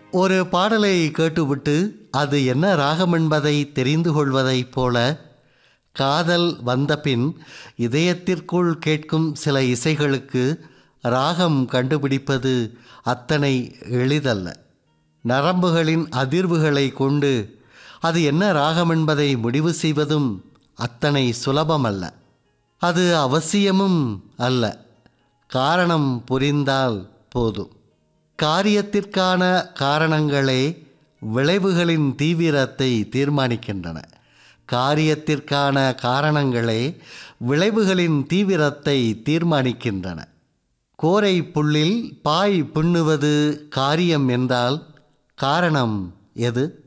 ஒரு பாடலை கேட்டுவிட்டு அது என்ன ராகம் என்பதை தெரிந்து கொள்வதைப் போல காதல் வந்தபின் இதயத்திற்குள் கேட்கும் சில இசைகளுக்கு ராகம் கண்டுபிடிப்பது அத்தனை எளிதல்ல நரம்புகளின் அதிர்வுகளை கொண்டு அது என்ன ராகம் என்பதை முடிவு செய்வதும் அத்தனை சுலபமல்ல அது அவசியமும் அல்ல காரணம் புரிந்தால் போதும் காரியத்திற்கான காரணங்களே விளைவுகளின் தீவிரத்தை தீர்மானிக்கின்றன காரியத்திற்கான காரணங்களே விளைவுகளின் தீவிரத்தை தீர்மானிக்கின்றன கோரை புல்லில் பாய் பின்னுவது காரியம் என்றால் காரணம் எது